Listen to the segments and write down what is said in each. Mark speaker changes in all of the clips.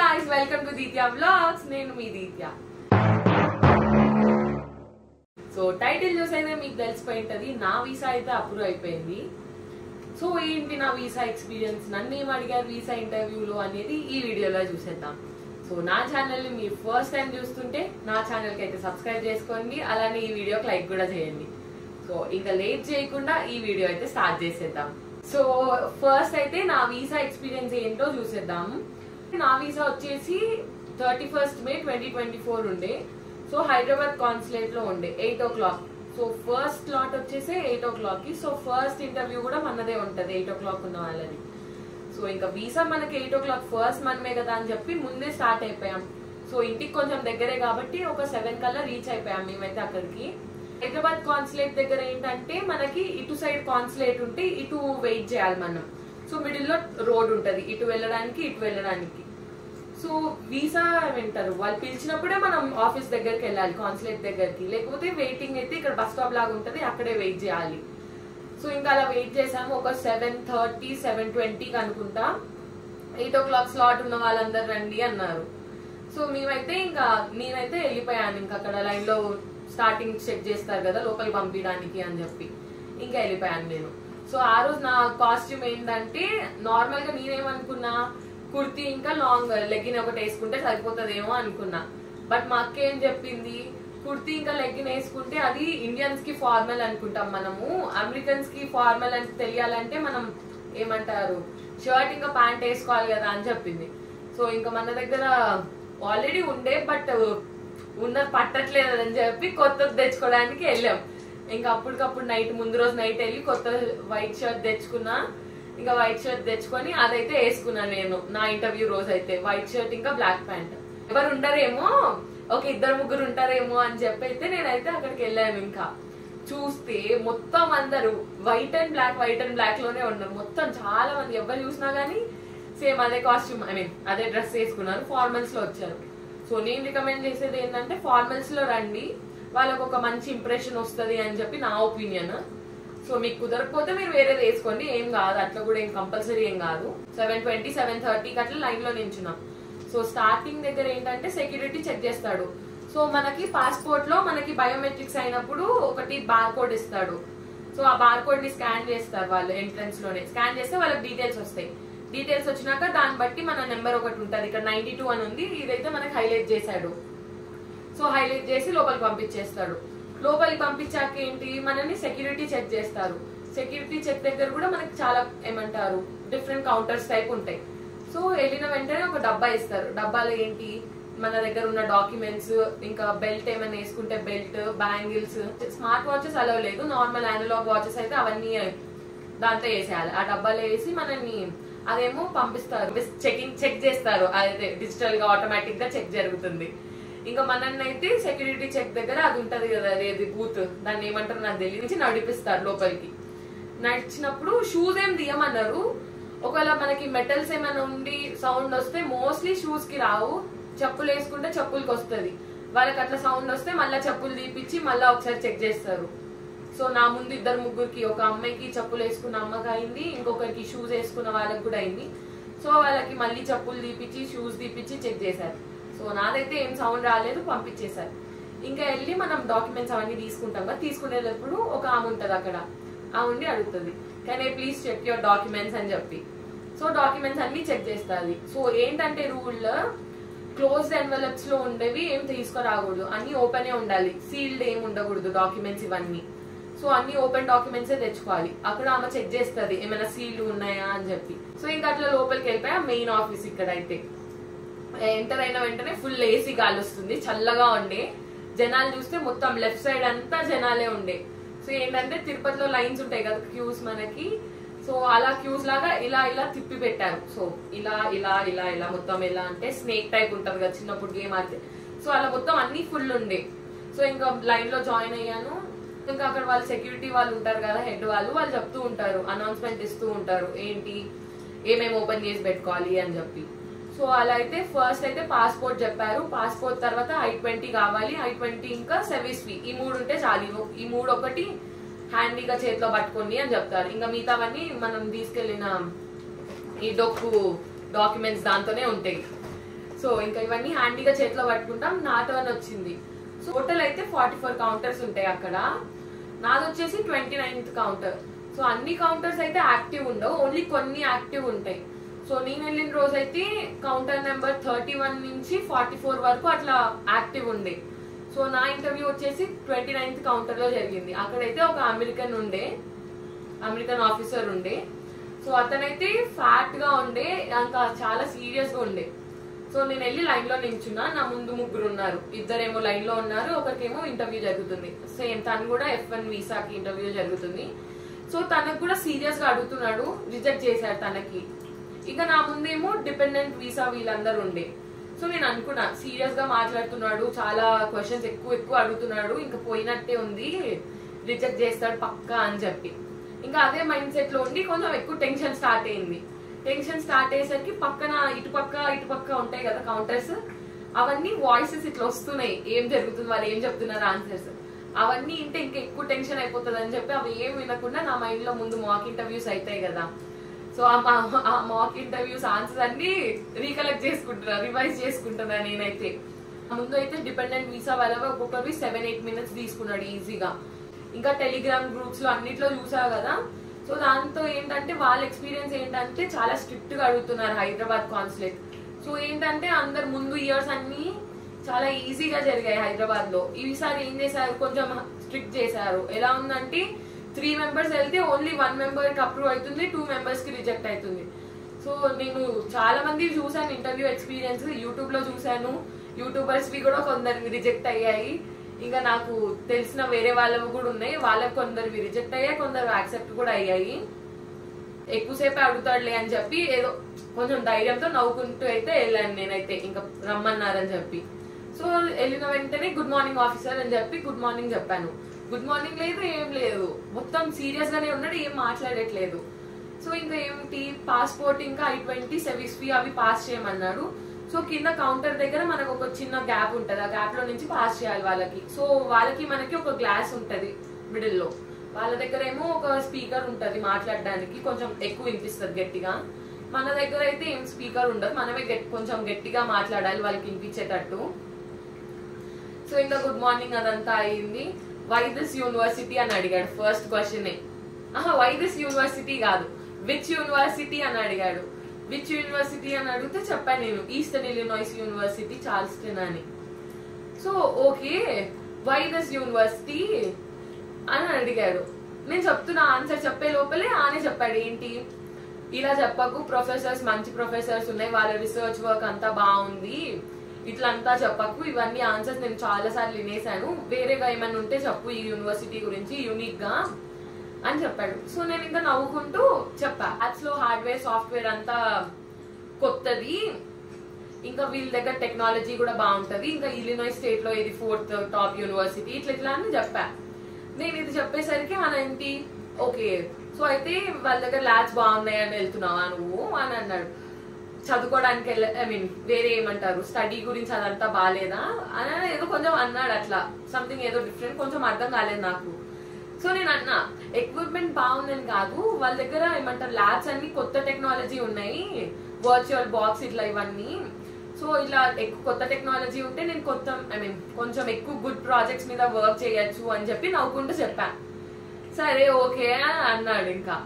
Speaker 1: guys welcome to Deetya vlogs నేను మీ దీత్య so title చూసైతే మీకు తెలిసిపోయి ఉంటది నా వీసా అయితే అప్రూవ్ అయిపోయింది సో ఏంటి నా వీసా ఎక్స్పీరియన్స్ నన్ను ఏం అడిగారు వీసా ఇంటర్వ్యూలో అనేది ఈ వీడియోలో చూసేద్దాం సో నా ఛానల్ ని మీరు ఫస్ట్ టైం చూస్తుంటే నా ఛానల్ కి అయితే సబ్స్క్రైబ్ చేసుకోండి అలానే ఈ వీడియోకి లైక్ కూడా చేయండి సో ఇంకా లేట్ చేయకుండా ఈ వీడియో అయితే స్టార్ట్ చేసేద్దాం సో ఫస్ట్ అయితే నా వీసా ఎక్స్పీరియన్స్ ఏంటో చూసేద్దాము నా వీసా వచ్చేసి thirty first May twenty twenty four ఉండే సో హైదరాబాద్ కాన్సులేట్ లో ఉండే eight o'clock so first slot వచ్చేసి ఎయిట్ ఓ క్లాక్ కి సో ఫస్ట్ ఇంటర్వ్యూ కూడా మనదే ఉంటది ఎయిట్ ఓ క్లాక్ ఉన్న వాళ్ళది సో ఇంకా వీసా మనకి ఎయిట్ ఓ క్లాక్ ఫస్ట్ మనమే కదా అని చెప్పి ముందే స్టార్ట్ అయిపోయాం సో ఇంటికి కొంచెం దగ్గరే కాబట్టి ఒక సెవెన్ కల్లా రీచ్ అయిపోయాం మేమైతే అక్కడికి హైదరాబాద్ కాన్సులేట్ దగ్గర ఏంటంటే మనకి ఇటు సైడ్ కాన్సులేట్ ఉంటే ఇటు వెయిట్ చేయాలి మనం సో మిడిల్ లో రోడ్ ఉంటది ఇటు వెళ్ళడానికి ఇటు వెళ్ళడానికి సో వీసా వింటారు వాళ్ళు పిలిచినప్పుడే మనం ఆఫీస్ దగ్గరికి వెళ్ళాలి కాన్సులేట్ దగ్గరికి లేకపోతే వెయిటింగ్ అయితే ఇక్కడ బస్ స్టాప్ లాగా ఉంటది అక్కడే వెయిట్ చేయాలి సో ఇంకా అలా వెయిట్ చేసాము ఒక సెవెన్ థర్టీ సెవెన్ ట్వంటీకి అనుకుంటా ఎయిట్ ఓ క్లాక్ స్లాట్ ఉన్న వాళ్ళందరూ రండి అన్నారు సో మేమైతే ఇంకా నేనైతే వెళ్ళిపోయాను ఇంకా అక్కడ లైన్ లో స్టార్టింగ్ చెక్ చేస్తారు కదా లోపలికి పంపించడానికి అని చెప్పి ఇంకా వెళ్ళిపోయాను నేను సో ఆ రోజు నా కాస్ట్యూమ్ ఏంటంటే నార్మల్ గా నేనేమనుకున్నా కుర్తీ ఇంకా లాంగ్ లెగ్గిన్ ఒకటి వేసుకుంటే సరిపోతుందేమో అనుకున్నా బట్ మా అక్క ఏం చెప్పింది కుర్తీ ఇంకా లెగ్గిన్ వేసుకుంటే అది ఇండియన్స్ కి ఫార్మల్ అనుకుంటాం మనము అమెరికన్స్ కి ఫార్మల్ అని తెలియాలంటే మనం ఏమంటారు షర్ట్ ఇంకా ప్యాంట్ వేసుకోవాలి కదా అని చెప్పింది సో ఇంకా మన దగ్గర ఆల్రెడీ ఉండే బట్ ఉన్నది పట్టట్లేదు అని చెప్పి కొత్తది తెచ్చుకోవడానికి వెళ్ళాం ఇంకా అప్పటికప్పుడు నైట్ ముందు రోజు నైట్ వెళ్ళి కొత్త వైట్ షర్ట్ తెచ్చుకున్నా ఇంకా వైట్ షర్ట్ తెచ్చుకొని అదైతే వేసుకున్నాను నేను నా ఇంటర్వ్యూ రోజు అయితే వైట్ షర్ట్ ఇంకా బ్లాక్ ప్యాంట్ ఎవరు ఉండరేమో ఒక ఇద్దరు ముగ్గురు ఉంటారేమో అని చెప్పి అయితే నేనైతే అక్కడికి వెళ్ళాను ఇంకా చూస్తే మొత్తం అందరూ white and black white and black లోనే ఉన్నారు మొత్తం చాలా మంది ఎవరు చూసినా గానీ సేమ్ అదే కాస్ట్యూమ్ ఐ మీన్ అదే డ్రెస్ వేసుకున్నారు ఫార్మల్స్ లో వచ్చారు సో నేను రికమెండ్ చేసేది ఏంటంటే ఫార్మల్స్ లో రండి వాళ్ళకు ఒక మంచి ఇంప్రెషన్ వస్తుంది అని చెప్పి నా ఒపీనియన్ సో మీకు కుదరకపోతే మీరు వేరేది వేసుకోండి ఏం కాదు అట్లా కూడా ఏం కంపల్సరీ ఏం కాదు సెవెన్ ట్వంటీ సెవెన్ థర్టీకి అట్లా లైన్ లో నించున్నాం సో స్టార్టింగ్ దగ్గర ఏంటంటే సెక్యూరిటీ చెక్ చేస్తాడు సో మనకి పాస్పోర్ట్ లో మనకి బయోమెట్రిక్స్ అయినప్పుడు ఒకటి బార్ కోడ్ ఇస్తాడు సో ఆ బార్ కోడ్ ని స్కాన్ చేస్తారు వాళ్ళు ఎంట్రన్స్ లోనే స్కాన్ చేస్తే వాళ్ళకి డీటెయిల్స్ వస్తాయి డీటెయిల్స్ వచ్చినాక దాన్ని బట్టి మన నెంబర్ ఒకటి ఉంటది ఇక్కడ నైన్టీ టూ అని ఉంది ఇదైతే మనకి హైలైట్ చేశాడు సో హైలైట్ చేసి లోపలికి పంపించేస్తాడు లోపలికి పంపించాక ఏంటి మనల్ని సెక్యూరిటీ చెక్ చేస్తారు సెక్యూరిటీ చెక్ దగ్గర కూడా మనకి చాలా ఏమంటారు డిఫరెంట్ కౌంటర్స్ టైప్ ఉంటాయి సో వెళ్ళిన వెంటనే ఒక డబ్బా ఇస్తారు డబ్బాలో ఏంటి మన దగ్గర ఉన్న డాక్యుమెంట్స్ ఇంకా బెల్ట్ ఏమైనా వేసుకుంటే belt bangles smart watches allow లేదు నార్మల్ అనలాగ్ వాచెస్ అయితే అవన్నీ దాంట్లో వేసేయాలి ఆ డబ్బాలో వేసి మనల్ని అదేమో పంపిస్తారు చెకింగ్ చెక్ చేస్తారు అదైతే డిజిటల్ గా ఆటోమేటిక్ గా చెక్ జరుగుతుంది ఇంకా మనల్ని అయితే సెక్యూరిటీ చెక్ దగ్గర అది ఉంటది కదా అదేది బూత్ దాన్ని ఏమంటారు నాకు తెలియదు నుంచి నడిపిస్తారు లోపలికి నడిచినప్పుడు షూస్ ఏం తీయమన్నారు ఒకవేళ మనకి మెటల్స్ ఏమైనా ఉండి సౌండ్ వస్తే మోస్ట్లీ షూస్ కి రావు చెప్పులు వేసుకుంటే చెప్పులకి వస్తుంది వాళ్ళకి అట్లా సౌండ్ వస్తే మళ్ళీ చెప్పులు తీపిచ్చి మళ్ళీ ఒకసారి చెక్ చేస్తారు సో నా ముందు ఇద్దరు ముగ్గురికి ఒక అమ్మాయికి చెప్పులు వేసుకున్న అమ్మకి అయింది ఇంకొకరికి షూస్ వేసుకున్న వాళ్ళకి కూడా అయింది సో వాళ్ళకి మళ్ళీ చెప్పులు తీపిచ్చి షూస్ తీపిచ్చి చెక్ చేశారు సో నాదైతే ఏం సౌండ్ రాలేదు పంపించేశారు ఇంకా వెళ్ళి మనం డాక్యుమెంట్స్ అవన్నీ తీసుకుంటాం కదా తీసుకునేటప్పుడు ఒక ఆమె ఉంటది అక్కడ ఆ ఉండి అడుగుతుంది కానీ ప్లీజ్ చెక్ యువర్ డాక్యుమెంట్స్ అని చెప్పి సో డాక్యుమెంట్స్ అన్ని చెక్ చేస్తుంది సో ఏంటంటే రూల్ క్లోజ్డ్ ఎన్వెలప్స్ లో ఉండేవి ఏం తీసుకురాకూడదు అన్ని ఓపెన్ ఉండాలి సీల్డ్ ఏం ఉండకూడదు డాక్యుమెంట్స్ ఇవన్నీ సో అన్ని ఓపెన్ డాక్యుమెంట్స్ తెచ్చుకోవాలి అక్కడ ఆమె చెక్ చేస్తుంది ఏమైనా సీల్డ్ ఉన్నాయా అని చెప్పి సో ఇంకా అట్లా లోపలికి వెళ్ళిపోయా మెయిన్ ఆఫీస్ ఇక్కడ అయితే ఎంటర్ అయిన వెంటనే ఫుల్ ఏసీ గాలి వస్తుంది చల్లగా ఉండే జనాలు చూస్తే మొత్తం లెఫ్ట్ సైడ్ అంతా జనాలే ఉండే సో ఏంటంటే తిరుపతిలో లైన్స్ ఉంటాయి కదా క్యూస్ మనకి సో అలా క్యూస్ లాగా ఇలా ఇలా తిప్పి పెట్టారు సో ఇలా ఇలా ఇలా ఇలా మొత్తం ఎలా అంటే స్నేక్ టైప్ ఉంటది కదా చిన్నప్పుడు గేమ్ ఆడితే సో అలా మొత్తం అన్ని ఫుల్ ఉండే సో ఇంకా లైన్ లో జాయిన్ అయ్యాను ఇంకా అక్కడ వాళ్ళు సెక్యూరిటీ వాళ్ళు ఉంటారు కదా హెడ్ వాళ్ళు వాళ్ళు చెప్తూ ఉంటారు అనౌన్స్మెంట్ ఇస్తూ ఉంటారు ఏంటి ఏమేమి ఓపెన్ చేసి పెట్టుకోవాలి అని చెప్పి సో అలా అయితే ఫస్ట్ అయితే పాస్పోర్ట్ చెప్పారు పాస్పోర్ట్ తర్వాత ఐ ట్వంటీ కావాలి ఐ ట్వంటీ ఇంకా సర్వీస్ ఫీ ఈ మూడు ఉంటే చాలు ఈ మూడు ఒకటి హ్యాండీగా చేతిలో పట్టుకోండి అని చెప్తారు ఇంకా మిగతావన్నీ మనం తీసుకెళ్లిన ఈ డొక్కు డాక్యుమెంట్స్ దాంతోనే ఉంటాయి సో ఇంకా ఇవన్నీ హ్యాండీగా చేతిలో పట్టుకుంటాం నా టర్న్ వచ్చింది సో టోటల్ అయితే ఫార్టీ ఫోర్ కౌంటర్స్ ఉంటాయి అక్కడ నాది వచ్చేసి ట్వంటీ నైన్త్ కౌంటర్ సో అన్ని కౌంటర్స్ అయితే యాక్టివ్ ఉండవు ఓన్లీ కొన్ని యాక్టివ్ ఉంటాయి సో నేను వెళ్ళిన రోజు అయితే కౌంటర్ నెంబర్ థర్టీ వన్ నుంచి ఫార్టీ ఫోర్ వరకు అట్లా యాక్టివ్ ఉండే సో నా ఇంటర్వ్యూ వచ్చేసి ట్వంటీ నైన్త్ కౌంటర్ లో జరిగింది అక్కడైతే ఒక అమెరికన్ ఉండే అమెరికన్ ఆఫీసర్ ఉండే సో అతనైతే ఫ్యాట్ గా ఉండే ఇంకా చాలా సీరియస్ గా ఉండే సో నేను వెళ్ళి లైన్ లో నించున్నా నా ముందు ముగ్గురు ఉన్నారు ఇద్దరేమో లైన్ లో ఉన్నారు ఒకరికేమో ఇంటర్వ్యూ జరుగుతుంది సేమ్ తను కూడా ఎఫ్ వన్ వీసాకి ఇంటర్వ్యూ జరుగుతుంది సో తనకు కూడా సీరియస్ గా అడుగుతున్నాడు రిజెక్ట్ చేశాడు తనకి ఇక నా ముందేమో డిపెండెంట్ వీసా వీళ్ళందరూ ఉండే సో నేను అనుకున్నా సీరియస్ గా మాట్లాడుతున్నాడు చాలా క్వశ్చన్స్ ఎక్కువ ఎక్కువ అడుగుతున్నాడు ఇంకా పోయినట్టే ఉంది రిజెక్ట్ చేస్తాడు పక్కా అని చెప్పి ఇంకా అదే మైండ్ సెట్ లో ఉండి కొంచెం ఎక్కువ టెన్షన్ స్టార్ట్ అయింది టెన్షన్ స్టార్ట్ అయ్యేసరికి పక్కన ఇటు పక్క ఇటు పక్క ఉంటాయి కదా కౌంటర్స్ అవన్నీ వాయిసెస్ ఇట్లా వస్తున్నాయి ఏం జరుగుతుంది వాళ్ళు ఏం చెప్తున్నారు ఆన్సర్స్ అవన్నీ ఇంటే ఇంకా ఎక్కువ టెన్షన్ అయిపోతుంది అని చెప్పి అవి ఏం వినకుండా నా మైండ్ లో ముందు మాక్ ఇంటర్వ్యూస్ అవుతాయి కదా సో ఆ మాక్ ఇంటర్వ్యూస్ ఆన్సర్స్ అన్ని రీకలెక్ట్ చేసుకుంటున్నా రివైజ్ చేసుకుంటున్నా నేనైతే ముందు అయితే డిపెండెంట్ వీసా వాళ్ళవి ఒక్కొక్కరి సెవెన్ ఎయిట్ మినిట్స్ తీసుకున్నాడు ఈజీగా ఇంకా టెలిగ్రామ్ గ్రూప్స్ లో అన్నిట్లో చూసా కదా సో దాంతో ఏంటంటే వాళ్ళ ఎక్స్పీరియన్స్ ఏంటంటే చాలా స్ట్రిక్ట్ గా అడుగుతున్నారు హైదరాబాద్ కాన్సులేట్ సో ఏంటంటే అందరు ముందు ఇయర్స్ అన్ని చాలా ఈజీగా జరిగాయి హైదరాబాద్ లో ఈసారి ఏం చేశారు కొంచెం స్ట్రిక్ట్ చేశారు ఎలా ఉందంటే త్రీ మెంబర్స్ వెళ్తే ఓన్లీ వన్ మెంబర్ కి అప్రూవ్ అవుతుంది టూ మెంబర్స్ కి రిజెక్ట్ అవుతుంది సో నేను చాలా మంది చూసాను ఇంటర్వ్యూ ఎక్స్పీరియన్స్ యూట్యూబ్ లో చూసాను యూట్యూబర్స్ వి కూడా కొందరివి రిజెక్ట్ అయ్యాయి ఇంకా నాకు తెలిసిన వేరే వాళ్ళవి కూడా ఉన్నాయి వాళ్ళకి కొందరివి రిజెక్ట్ అయ్యాయి కొందరు యాక్సెప్ట్ కూడా అయ్యాయి ఎక్కువసేపు అడుగుతాడులే అని చెప్పి ఏదో కొంచెం ధైర్యంతో నవ్వుకుంటూ అయితే వెళ్ళాను నేనైతే ఇంకా రమ్మన్నారని చెప్పి సో వెళ్ళిన వెంటనే గుడ్ మార్నింగ్ ఆఫీసర్ అని చెప్పి గుడ్ మార్నింగ్ చెప్పాను గుడ్ మార్నింగ్ లేదు ఏం లేదు మొత్తం సీరియస్ గానే ఉన్నాడు ఏం మాట్లాడట్లేదు సో ఇంకా ఏమిటి పాస్పోర్ట్ ఇంకా ఐ ట్వంటీ సెవిస్ ఫీ అవి పాస్ చేయమన్నాడు సో కింద కౌంటర్ దగ్గర మనకు ఒక చిన్న గ్యాప్ ఉంటది ఆ గ్యాప్ లో నుంచి పాస్ చేయాలి వాళ్ళకి సో వాళ్ళకి మనకి ఒక గ్లాస్ ఉంటది మిడిల్ లో వాళ్ళ దగ్గర ఏమో ఒక స్పీకర్ ఉంటది మాట్లాడడానికి కొంచెం ఎక్కువ వినిపిస్తుంది గట్టిగా మన దగ్గర అయితే ఏం స్పీకర్ ఉండదు మనమే గట్టి కొంచెం గట్టిగా మాట్లాడాలి వాళ్ళకి వినిపించేటట్టు సో ఇంకా గుడ్ మార్నింగ్ అదంతా అయింది వై దిస్ యూనివర్సిటీ అని అడిగాడు ఫస్ట్ క్వశ్చన్ ఆహా వై దిస్ యూనివర్సిటీ కాదు విచ్ యూనివర్సిటీ అని అడిగాడు విచ్ యూనివర్సిటీ అని అడిగితే చెప్పాను నేను ఈస్టర్న్ ఇలినాయిస్ యూనివర్సిటీ చార్ల్స్టన్ అని so okay why this university అని అడిగాడు నేను చెప్తున్నా ఆన్సర్ చెప్పే లోపలే ఆనే చెప్పాడు ఏంటి ఇలా చెప్పకు ప్రొఫెసర్స్ మంచి ప్రొఫెసర్స్ ఉన్నాయి వాళ్ళ రీసెర్చ్ వర్క్ అంతా బాగుంది ఇట్లా అంతా చెప్పకు ఇవన్నీ ఆన్సర్స్ నేను చాలా సార్లు వినేసాను వేరేగా ఏమైనా ఉంటే చెప్పు ఈ యూనివర్సిటీ గురించి యూనిక్ గా అని చెప్పాడు సో నేను ఇంకా నవ్వుకుంటూ చెప్పా యాప్స్ లో హార్డ్వేర్ సాఫ్ట్వేర్ అంతా కొత్తది ఇంకా వీళ్ళ దగ్గర టెక్నాలజీ కూడా బాగుంటది ఇంకా ఇలినాయ్ స్టేట్ లో ఇది ఫోర్త్ టాప్ యూనివర్సిటీ ఇట్లా ఇట్లా అని చెప్పా నేను ఇది చెప్పేసరికి మన ఏంటి ఓకే సో అయితే వాళ్ళ దగ్గర ల్యాబ్స్ బాగున్నాయి అని వెళ్తున్నావా నువ్వు అని అన్నాడు చదువుకోవడానికి వెళ్ళ ఐ మీన్ వేరే ఏమంటారు స్టడీ గురించి అదంతా బాగాలేదా అని ఏదో కొంచెం అన్నాడు అట్లా సంథింగ్ ఏదో డిఫరెంట్ కొంచెం అర్థం కాలేదు నాకు సో నేను అన్నా ఎక్విప్మెంట్ బాగుందని కాదు వాళ్ళ దగ్గర ఏమంటారు ల్యాబ్స్ అన్ని కొత్త టెక్నాలజీ ఉన్నాయి వర్చువల్ బాక్స్ ఇట్లా ఇవన్నీ సో ఇట్లా ఎక్కువ కొత్త టెక్నాలజీ ఉంటే నేను కొత్త ఐ మీన్ కొంచెం ఎక్కువ గుడ్ ప్రాజెక్ట్స్ మీద వర్క్ చేయొచ్చు అని చెప్పి నవ్వుకుంటూ చెప్పా సరే ఓకే అన్నాడు ఇంకా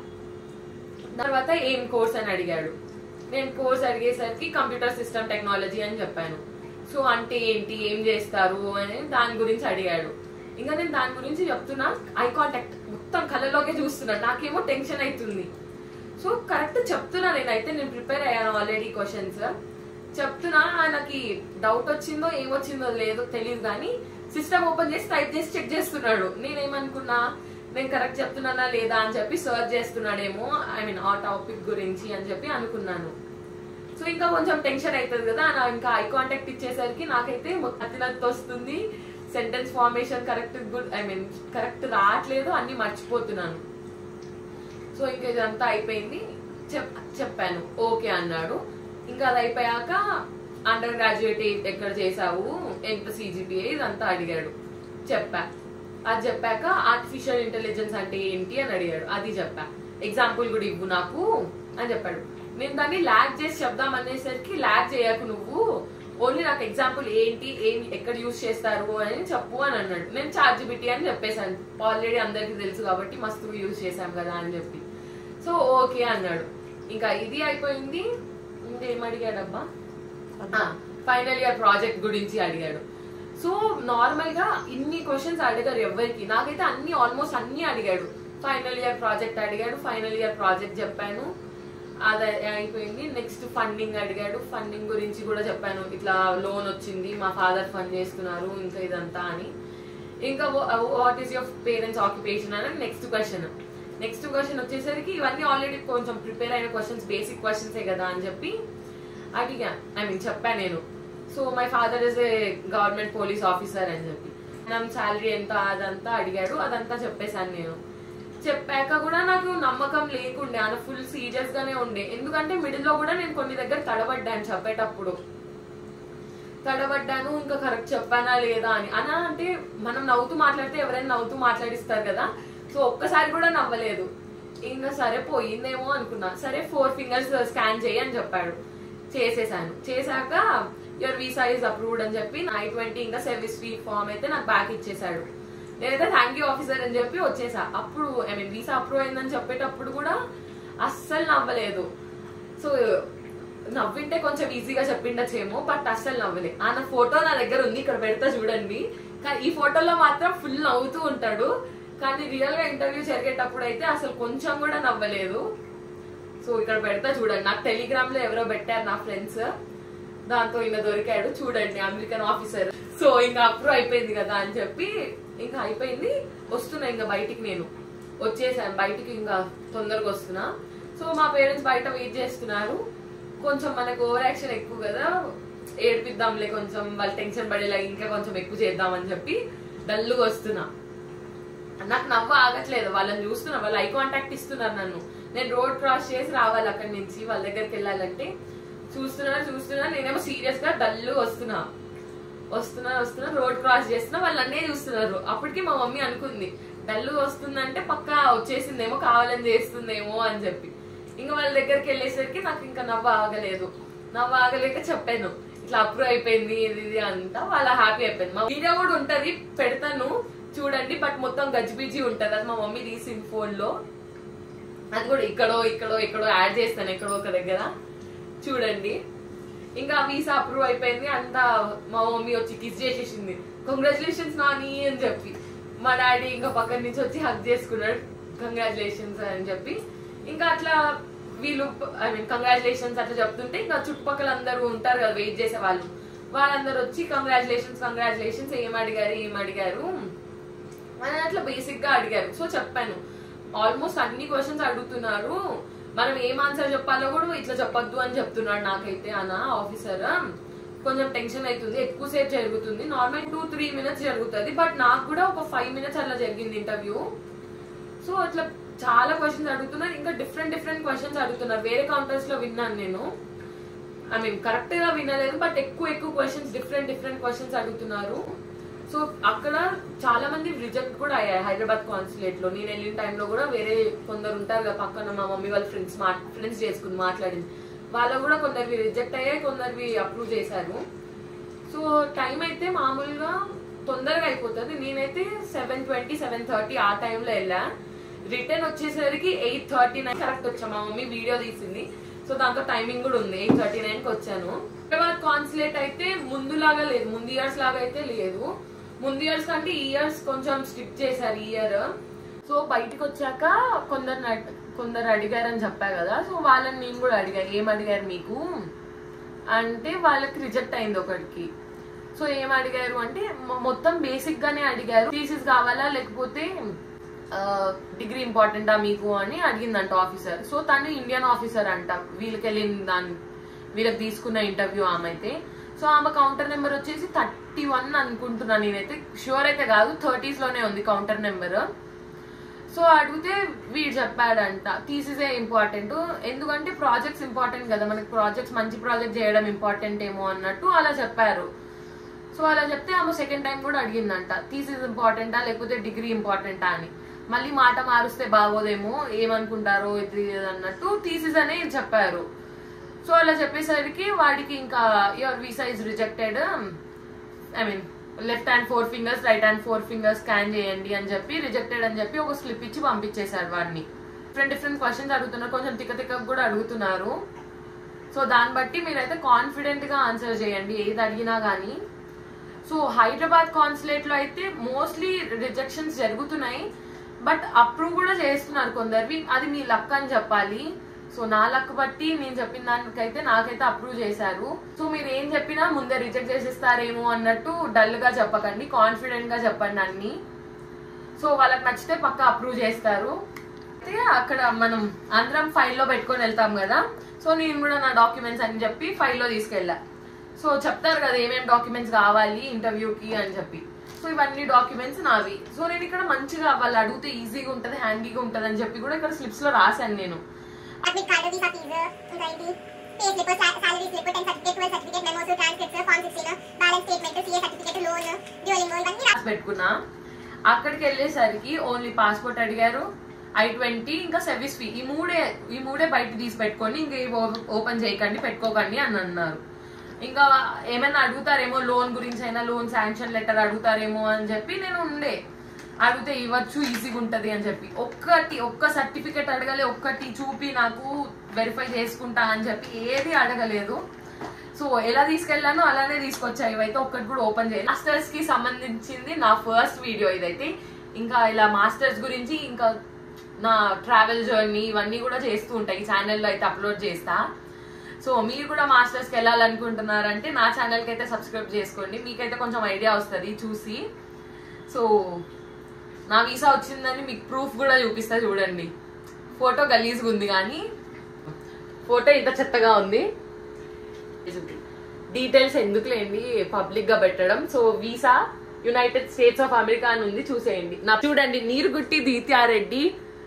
Speaker 1: తర్వాత ఏం కోర్స్ అని అడిగాడు నేను కోర్స్ అడిగేసరికి కంప్యూటర్ సిస్టమ్ టెక్నాలజీ అని చెప్పాను సో అంటే ఏంటి ఏం చేస్తారు అని దాని గురించి అడిగాడు ఇంకా నేను దాని గురించి చెప్తున్నా ఐ కాంటాక్ట్ మొత్తం కళ్ళలోకే చూస్తున్నాను నాకేమో టెన్షన్ అవుతుంది సో కరెక్ట్ చెప్తున్నా నేనైతే నేను ప్రిపేర్ అయ్యాను ఆల్రెడీ క్వశ్చన్స్ చెప్తున్నా నాకు డౌట్ వచ్చిందో ఏమొచ్చిందో లేదో తెలియదు కానీ సిస్టమ్ ఓపెన్ చేసి టైప్ చేసి చెక్ చేస్తున్నాడు నేనేమనుకున్నా నేను కరెక్ట్ చెప్తున్నానా లేదా అని చెప్పి సర్చ్ చేస్తున్నాడేమో ఐ మీన్ ఆ టాపిక్ గురించి అని చెప్పి అనుకున్నాను సో ఇంకా కొంచెం టెన్షన్ అవుతుంది కదా నా ఇంకా ఐ కాంటాక్ట్ ఇచ్చేసరికి నాకైతే అతినత్తి వస్తుంది sentence formation correct good I mean correct రావట్లేదు అన్ని మర్చిపోతున్నాను సో ఇంకా ఇదంతా అయిపోయింది చెప్ చెప్పాను ఓకే అన్నాడు ఇంకా అది అయిపోయాక అండర్ గ్రాడ్యుయేట్ ఎక్కడ చేసావు ఎంత సిజిపిఏ ఇదంతా అడిగాడు చెప్పా అది చెప్పాక ఆర్టిఫిషియల్ ఇంటెలిజెన్స్ అంటే ఏంటి అని అడిగాడు అది చెప్పా ఎగ్జాంపుల్ కూడా ఇవ్వు నాకు అని చెప్పాడు నేను దాన్ని ల్యాగ్ చేసి చెప్దాం అనేసరికి ల్యాగ్ చేయకు నువ్వు ఓన్లీ నాకు ఎగ్జాంపుల్ ఏంటి ఏం ఎక్కడ యూస్ చేస్తారు అని చెప్పు అని అన్నాడు నేను చార్ట్ జీబీటీ అని చెప్పేశాను ఆల్రెడీ అందరికీ తెలుసు కాబట్టి మస్తు యూస్ చేశాం కదా అని చెప్పి సో ఓకే అన్నాడు ఇంకా ఇది అయిపోయింది ఇంకేం అడిగాడబ్బా ఫైనల్ ఇయర్ ప్రాజెక్ట్ గురించి అడిగాడు సో నార్మల్ గా ఇన్ని క్వశ్చన్స్ అడిగారు ఎవరికి నాకైతే అన్ని ఆల్మోస్ట్ అన్ని అడిగాడు ఫైనల్ ఇయర్ ప్రాజెక్ట్ అడిగాడు ఫైనల్ ఇయర్ ప్రాజెక్ట్ చెప్పాను అది అయిపోయింది నెక్స్ట్ ఫండింగ్ అడిగాడు ఫండింగ్ గురించి కూడా చెప్పాను ఇట్లా లోన్ వచ్చింది మా ఫాదర్ ఫండ్ చేస్తున్నారు ఇంకా ఇదంతా అని ఇంకా what is your parents occupation అని నెక్స్ట్ క్వశ్చన్ నెక్స్ట్ క్వశ్చన్ వచ్చేసరికి ఇవన్నీ ఆల్రెడీ కొంచెం ప్రిపేర్ అయిన క్వశ్చన్స్ బేసిక్ క్వశ్చన్సే కదా అని చెప్పి అడిగా ఐ మీన్ చెప్పా నేను so my father is a government police officer అని చెప్పి నా శాలరీ ఎంత అదంతా అడిగాడు అదంతా చెప్పేశాను నేను చెప్పాక కూడా నాకు నమ్మకం లేకుండే ఆయన ఫుల్ సీరియస్ గానే ఉండే ఎందుకంటే మిడిల్ లో కూడా నేను కొన్ని దగ్గర తడబడ్డాను చెప్పేటప్పుడు తడబడ్డాను ఇంకా కరెక్ట్ చెప్పానా లేదా అని అనా అంటే మనం నవ్వుతూ మాట్లాడితే ఎవరైనా నవ్వుతూ మాట్లాడిస్తారు కదా సో ఒక్కసారి కూడా నవ్వలేదు ఇంకా సరే పోయిందేమో అనుకున్నా సరే ఫోర్ ఫింగర్స్ స్కాన్ చేయి అని చెప్పాడు చేసేసాను చేశాక యువర్ వీసా ఇస్ అప్రూవ్డ్ అని చెప్పి ఐ ట్వంటీ ఇంకా సర్వీస్ ఫీ ఫామ్ అయితే నాకు బ్యాక్ ఇచ్చేసాడు నేనైతే థ్యాంక్ యూ ఆఫీసర్ అని చెప్పి వచ్చేసా అప్పుడు ఐ మీన్ వీసా అప్రూవ్ అయిందని చెప్పేటప్పుడు కూడా అస్సలు నవ్వలేదు సో నవ్వింటే కొంచెం ఈజీగా చెప్పిండొచ్చేమో బట్ అస్సలు నవ్వలే ఆ నా ఫోటో నా దగ్గర ఉంది ఇక్కడ పెడతా చూడండి కానీ ఈ ఫోటోలో మాత్రం ఫుల్ నవ్వుతూ ఉంటాడు కానీ రియల్ గా ఇంటర్వ్యూ జరిగేటప్పుడు అయితే అసలు కొంచెం కూడా నవ్వలేదు సో ఇక్కడ పెడతా చూడండి నాకు టెలిగ్రామ్ లో ఎవరో పెట్టారు నా ఫ్రెండ్స్ దాంతో ఈయన దొరికాడు చూడండి అమెరికన్ ఆఫీసర్ సో ఇంకా అప్రూవ్ అయిపోయింది కదా అని చెప్పి ఇంకా అయిపోయింది వస్తున్నా ఇంకా బయటికి నేను వచ్చేసాను బయటికి ఇంకా తొందరగా వస్తున్నా సో మా పేరెంట్స్ బయట వెయిట్ చేస్తున్నారు కొంచెం మనకు ఓవర్ యాక్షన్ ఎక్కువ కదా ఏడిపిద్దాంలే కొంచెం వాళ్ళు టెన్షన్ పడేలా ఇంకా కొంచెం ఎక్కువ చేద్దామని చెప్పి డల్లుగా వస్తున్నా నాకు నవ్వు ఆగట్లేదు వాళ్ళని చూస్తున్నా వాళ్ళు ఐ కాంటాక్ట్ ఇస్తున్నారు నన్ను నేను రోడ్ క్రాస్ చేసి రావాలి అక్కడి నుంచి వాళ్ళ దగ్గరికి వెళ్ళాలంటే చూస్తున్నా చూస్తున్నా నేనేమో సీరియస్ గా డల్లు వస్తున్నా వస్తున్నా వస్తున్నా రోడ్ క్రాస్ చేస్తున్నా వాళ్ళు అన్నే చూస్తున్నారు అప్పటికి మా మమ్మీ అనుకుంది డల్లు వస్తుందంటే పక్కా వచ్చేసిందేమో కావాలని చేస్తుందేమో అని చెప్పి ఇంకా వాళ్ళ దగ్గరికి వెళ్ళేసరికి నాకు ఇంకా నవ్వు ఆగలేదు నవ్వు ఆగలేక చెప్పాను ఇట్లా అప్రూవ్ అయిపోయింది ఇది ఇది అంతా వాళ్ళ హ్యాపీ అయిపోయింది మా వీడియో కూడా ఉంటది పెడతాను చూడండి బట్ మొత్తం గజిబిజి ఉంటది అది మా మమ్మీ తీసింది ఫోన్ లో అది కూడా ఇక్కడో ఇక్కడో ఇక్కడో యాడ్ చేస్తాను ఎక్కడో ఒక దగ్గర చూడండి ఇంకా వీసా అప్రూవ్ అయిపోయింది అంతా మా మమ్మీ వచ్చి కిస్ చేసేసింది కంగ్రాచులేషన్స్ నాని అని చెప్పి మా డాడీ ఇంకా పక్కన నుంచి వచ్చి హక్ చేసుకున్నాడు కంగ్రాచులేషన్స్ అని చెప్పి ఇంకా అట్లా వీళ్ళు ఐ మీన్ కంగ్రాచులేషన్స్ అట్లా చెప్తుంటే ఇంకా చుట్టుపక్కల అందరూ ఉంటారు కదా వెయిట్ చేసే వాళ్ళు వాళ్ళందరూ వచ్చి కంగ్రాచులేషన్స్ కంగ్రాచులేషన్స్ ఏం అడిగారు ఏం అడిగారు అని అట్లా బేసిక్ గా అడిగారు సో చెప్పాను ఆల్మోస్ట్ అన్ని క్వశ్చన్స్ అడుగుతున్నారు మనం ఏం ఆన్సర్ చెప్పాలో కూడా ఇట్లా చెప్పొద్దు అని చెప్తున్నాడు నాకైతే అన్న ఆఫీసర్ కొంచెం టెన్షన్ అవుతుంది ఎక్కువసేపు జరుగుతుంది నార్మల్ టూ త్రీ మినిట్స్ జరుగుతుంది బట్ నాకు కూడా ఒక ఫైవ్ మినిట్స్ అట్లా జరిగింది ఇంటర్వ్యూ సో అట్లా చాలా క్వశ్చన్స్ అడుగుతున్నారు ఇంకా డిఫరెంట్ డిఫరెంట్ క్వశ్చన్స్ అడుగుతున్నారు వేరే కౌంటర్స్ లో విన్నాను నేను ఐ మీన్ కరెక్ట్ గా వినలేదు బట్ ఎక్కువ ఎక్కువ క్వశ్చన్స్ డిఫరెంట్ డిఫరెంట్ క్వశ్చన్స్ అడుగుతున్నారు సో అక్కడ చాలా మంది రిజెక్ట్ కూడా అయ్యాయి హైదరాబాద్ కాన్సులేట్ లో నేను వెళ్ళిన టైంలో కూడా వేరే కొందరు ఉంటారు కదా పక్కన మా మమ్మీ వాళ్ళ ఫ్రెండ్స్ మా ఫ్రెండ్స్ చేసుకుని మాట్లాడింది వాళ్ళ కూడా కొందరివి రిజెక్ట్ అయ్యాయి కొందరివి అప్రూవ్ చేశారు సో టైం అయితే మామూలుగా తొందరగా అయిపోతుంది నేనైతే సెవెన్ ట్వంటీ సెవెన్ థర్టీ ఆ టైంలో వెళ్ళా రిటర్న్ వచ్చేసరికి ఎయిట్ థర్టీ నైన్ కరెక్ట్ వచ్చా మా మమ్మీ వీడియో తీసింది సో దాంతో టైమింగ్ కూడా ఉంది ఎయిట్ థర్టీ నైన్ కి వచ్చాను హైదరాబాద్ కాన్సులేట్ అయితే ముందులాగా లేదు ముందు ఇయర్స్ లాగా అయితే లేదు ముందు ఇయర్స్ కంటే ఈ ఇయర్స్ కొంచెం స్ట్రిక్ట్ చేశారు ఈ ఇయర్ సో బయటికి వచ్చాక కొందరు నడ్- కొందరు అడిగారని చెప్పా కదా సో వాళ్ళని నేను కూడా అడిగా ఏం అడిగారు మీకు అంటే వాళ్ళకి రిజెక్ట్ అయింది ఒకటికి సో ఏం అడిగారు అంటే మొ- మొత్తం బేసిక్ గానే అడిగారు థీసిస్ కావాలా లేకపోతే డిగ్రీ ఇంపార్టెంటా మీకు అని అడిగిందంట ఆఫీసర్ సో తను ఇండియన్ ఆఫీసర్ అంట వీళ్ళకి వెళ్ళిన దాని వీళ్ళకి తీసుకున్న ఇంటర్వ్యూ ఆమె అయితే సో ఆమె కౌంటర్ నెంబర్ వచ్చేసి థర్టీ వన్ అనుకుంటున్నాను నేనైతే షూర్ అయితే కాదు థర్టీస్ లోనే ఉంది కౌంటర్ నెంబర్ సో అడిగితే వీడు చెప్పాడంట థీసిసే ఇంపార్టెంట్ ఎందుకంటే ప్రాజెక్ట్స్ ఇంపార్టెంట్ కదా మనకి ప్రాజెక్ట్స్ మంచి ప్రాజెక్ట్ చేయడం ఇంపార్టెంట్ ఏమో అన్నట్టు అలా చెప్పారు సో అలా చెప్తే ఆమె సెకండ్ టైం కూడా అడిగిందంట థీసిస్ ఇంపార్టెంటా లేకపోతే డిగ్రీ ఇంపార్టెంటా అని మళ్ళీ మాట మారుస్తే బాగోదేమో ఏమనుకుంటారో ఇది ఇది అన్నట్టు థీసిస్ అనే చెప్పారు సో సో అలా చెప్పేసరికి వాడికి ఇంకా your visa is rejected I mean left hand four fingers right hand four fingers scan చేయండి అని చెప్పి రిజెక్టెడ్ అని చెప్పి ఒక స్లిప్ ఇచ్చి పంపించేశారు వాడిని డిఫరెంట్ డిఫరెంట్ క్వశ్చన్స్ అడుగుతున్నారు కొంచెం తిక్క తిక్క కూడా అడుగుతున్నారు సో దాన్ని బట్టి మీరైతే కాన్ఫిడెంట్ గా ఆన్సర్ చేయండి ఏది అడిగినా కానీ సో హైదరాబాద్ కాన్సులేట్ లో అయితే మోస్ట్లీ రిజెక్షన్స్ జరుగుతున్నాయి బట్ అప్రూవ్ కూడా చేస్తున్నారు కొందరివి అది మీ లక్ అని చెప్పాలి సో నా లక్ బట్టి నేను చెప్పిన దానికైతే నాకైతే అప్రూవ్ చేశారు సో మీరు ఏం చెప్పినా ముందే రిజెక్ట్ చేసేస్తారేమో అన్నట్టు డల్ గా చెప్పకండి కాన్ఫిడెంట్ గా చెప్పండి అన్ని సో వాళ్ళకి నచ్చితే పక్క అప్రూవ్ చేస్తారు అయితే అక్కడ మనం అందరం ఫైల్లో పెట్టుకొని వెళ్తాం కదా సో నేను కూడా నా డాక్యుమెంట్స్ అని చెప్పి ఫైల్లో తీసుకెళ్ళా సో చెప్తారు కదా ఏమేమి డాక్యుమెంట్స్ కావాలి ఇంటర్వ్యూకి అని చెప్పి సో ఇవన్నీ డాక్యుమెంట్స్ నావి సో నేను ఇక్కడ మంచిగా వాళ్ళు అడిగితే ఈజీగా ఉంటుంది హ్యాండీగా ఉంటుంది అని చెప్పి కూడా ఇక్కడ స్లిప్స్ లో రాశాను నేను
Speaker 2: అడ్మిట్ కార్డు వీసా ఫీజు ఇంకా ఏంటి pay slip salary slip ten certificate twelve certificate memos transcripts form sixteen balance statement CA certificate loan డ్యూలింగ్ ఇవన్నీ
Speaker 1: రాసి పెట్టుకున్నా అక్కడికి వెళ్ళేసరికి ఓన్లీ పాస్పోర్ట్ అడిగారు ఐ ట్వంటీ ఇంకా సర్వీస్ ఫీ ఈ మూడే ఈ మూడే బయట తీసి పెట్టుకొని ఇంకా ఇవి ఓ- ఓపెన్ చేయకండి పెట్టుకోకండి అని అన్నారు ఇంకా ఏమైనా అడుగుతారేమో లోన్ గురించి అయినా లోన్ శాంక్షన్ లెటర్ అడుగుతారేమో అని చెప్పి నేను ఉండే అడిగితే ఇవ్వచ్చు ఈజీగా ఉంటది అని చెప్పి ఒక్కటి ఒక్క సర్టిఫికెట్ అడగలే ఒక్కటి చూపి నాకు వెరిఫై చేసుకుంటా అని చెప్పి ఏది అడగలేదు సో ఎలా తీసుకెళ్ళానో అలానే తీసుకొచ్చా ఇవైతే ఒక్కటి కూడా ఓపెన్ చేయాలి మాస్టర్స్ కి సంబంధించింది నా ఫస్ట్ వీడియో ఇదైతే ఇంకా ఇలా మాస్టర్స్ గురించి ఇంకా నా ట్రావెల్ జర్నీ ఇవన్నీ కూడా చేస్తూ ఉంటాయి ఈ ఛానల్లో అయితే అప్లోడ్ చేస్తా సో మీరు కూడా మాస్టర్స్కి వెళ్ళాలనుకుంటున్నారంటే నా ఛానల్కి అయితే సబ్స్క్రైబ్ చేసుకోండి మీకైతే కొంచెం ఐడియా వస్తుంది చూసి సో నా వీసా వచ్చిందని మీకు ప్రూఫ్ కూడా చూపిస్తా చూడండి ఫోటో గలీజ్గా ఉంది కానీ ఫోటో ఇంత చెత్తగా ఉంది డీటెయిల్స్ ఎందుకులేండి పబ్లిక్ గా పెట్టడం so visa United States of America అని ఉంది చూసేయండి నా చూడండి Nirugutti Deetya Reddy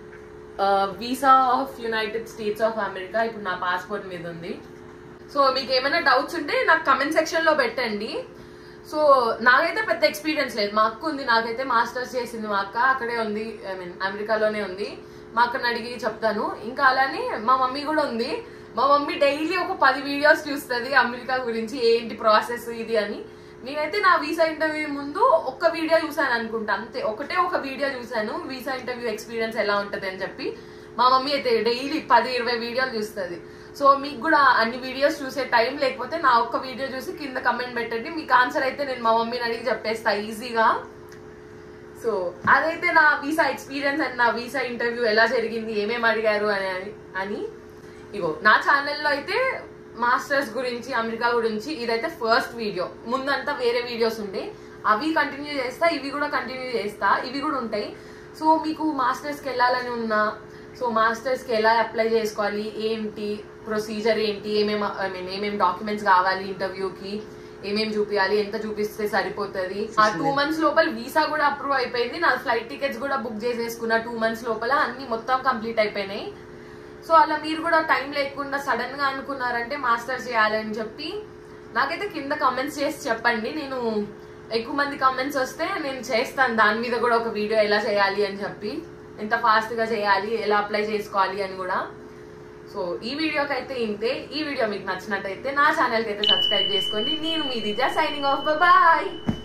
Speaker 1: visa of United States of America ఇప్పుడు నా పాస్పోర్ట్ మీద ఉంది సో మీకు ఏమైనా డౌట్స్ ఉంటే నాకు కమెంట్ సెక్షన్ లో పెట్టండి సో నాకైతే పెద్ద ఎక్స్పీరియన్స్ లేదు మా అక్క ఉంది నాకైతే మాస్టర్స్ చేసింది మా అక్క అక్కడే ఉంది ఐ మీన్ అమెరికాలోనే ఉంది మా అక్కని అడిగి చెప్తాను ఇంకా అలానే మా మమ్మీ కూడా ఉంది మా మమ్మీ డైలీ ఒక పది వీడియోస్ చూస్తుంది అమెరికా గురించి ఏంటి ప్రాసెస్ ఇది అని నేనైతే నా వీసా ఇంటర్వ్యూ ముందు ఒక్క వీడియో చూసాను అనుకుంటా అంతే ఒకటే ఒక వీడియో చూసాను వీసా ఇంటర్వ్యూ ఎక్స్పీరియన్స్ ఎలా ఉంటది అని చెప్పి మా మమ్మీ అయితే డైలీ పది ఇరవై వీడియోలు చూస్తుంది సో మీకు కూడా అన్ని వీడియోస్ చూసే టైం లేకపోతే నా ఒక్క వీడియో చూసి కింద కమెంట్ పెట్టండి మీకు ఆన్సర్ అయితే నేను మా మమ్మీని అడిగి చెప్పేస్తా ఈజీగా సో అదైతే నా వీసా ఎక్స్పీరియన్స్ అండ్ నా వీసా ఇంటర్వ్యూ ఎలా జరిగింది ఏమేమి అడిగారు అని అని ఇగో నా ఛానల్లో అయితే మాస్టర్స్ గురించి అమెరికా గురించి ఇదైతే ఫస్ట్ వీడియో ముందంతా వేరే వీడియోస్ ఉండే అవి కంటిన్యూ చేస్తా ఇవి కూడా కంటిన్యూ చేస్తా ఇవి కూడా ఉంటాయి సో మీకు మాస్టర్స్కి వెళ్ళాలని ఉన్నా సో మాస్టర్స్కి ఎలా అప్లై చేసుకోవాలి ఏంటి ప్రొసీజర్ ఏంటి ఏమేమి ఐ మీన్ ఏమేమి డాక్యుమెంట్స్ కావాలి ఇంటర్వ్యూకి ఏమేమి చూపించాలి ఎంత చూపిస్తే సరిపోతుంది ఆ టూ మంత్స్ లోపల వీసా కూడా అప్రూవ్ అయిపోయింది నా ఫ్లైట్ టికెట్స్ కూడా బుక్ చేసేసుకున్నా టూ మంత్స్ లోపల అన్ని మొత్తం కంప్లీట్ అయిపోయినాయి సో అలా మీరు కూడా టైం లేకుండా సడన్ గా అనుకున్నారంటే మాస్టర్స్ చేయాలని చెప్పి నాకైతే కింద కామెంట్స్ చేసి చెప్పండి నేను ఎక్కువ మంది కామెంట్స్ వస్తే నేను చేస్తాను దాని మీద కూడా ఒక వీడియో ఎలా చేయాలి అని చెప్పి ఎంత ఫాస్ట్ గా చేయాలి ఎలా అప్లై చేసుకోవాలి అని కూడా సో ఈ వీడియోకి అయితే ఇంతే ఈ వీడియో మీకు నచ్చినట్టయితే నా ఛానల్కి అయితే సబ్స్క్రైబ్ చేసుకోండి నేను మీ దిజా సైనింగ్ ఆఫ్ బాయ్